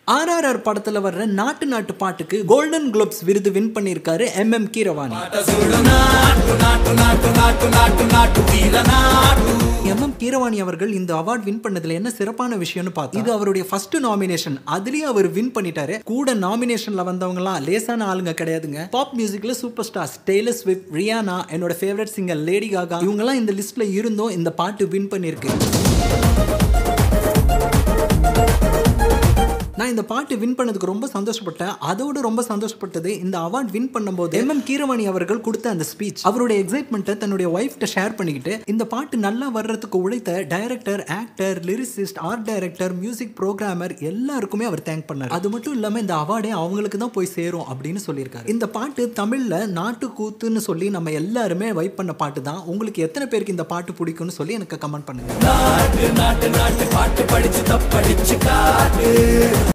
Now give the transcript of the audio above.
RRR படத்துல வர்ற நாட்டு நாட்டு பாட்டுக்கு கோல்டன் குளோப்ஸ் விருது வின் பண்ணியிருக்காரு M M Keeravani M M Keeravani அவர்கள் இந்த அவார்ட் வின் பண்ணதுல என்ன சிறப்பான விஷயம்னு பார்த்தா இது அவருடைய ஃபர்ஸ்ட் நாமினேஷன் அதுலயும் அவர் வின் பண்ணிட்டாரு கூட நாமினேஷன்ல வந்தவங்கலாம் லேசான ஆளுங்க கிடையாதுங்க பாப் மியூசிக்ல super stars Taylor Swift Rihanna என்னோட ஃபேவரட் சிங்கர் லேடி காகா இவங்கெல்லாம் இந்த லிஸ்ட்ல இருந்தும் இந்த பாட்டு வின் பண்ணியிருக்கு நான் இந்த பாட்டு வின் பண்ணதுக்கு ரொம்ப சந்தோஷப்பட்டேன் அதோடு ரொம்ப சந்தோஷப்பட்டது இந்த அவார்ட் வின் பண்ணும்போது எம் எம் கீரவாணி அவர்கள் கொடுத்த அந்த ஸ்பீச் அவருடைய எக்ஸைட்மெண்ட்டை தன்னுடைய ஒய்ஃப்ட்ட ஷேர் பண்ணிக்கிட்டு இந்த பாட்டு நல்லா வர்றதுக்கு உழைத்த director actor lyricist art director music programmer எல்லாருக்குமே அவர் தேங்க் பண்ணார் அது மட்டும் இல்லாம இந்த அவார்டே அவங்களுக்கு தான் போய் சேரும் அப்படின்னு சொல்லியிருக்காரு இந்த பாட்டு தமிழ்ல நாட்டு கூத்துன்னு சொல்லி நம்ம எல்லாருமே வைப் பண்ண பாட்டு தான் உங்களுக்கு எத்தனை பேருக்கு இந்த பாட்டு பிடிக்கும்னு சொல்லி எனக்கு கமெண்ட் பண்ணுங்க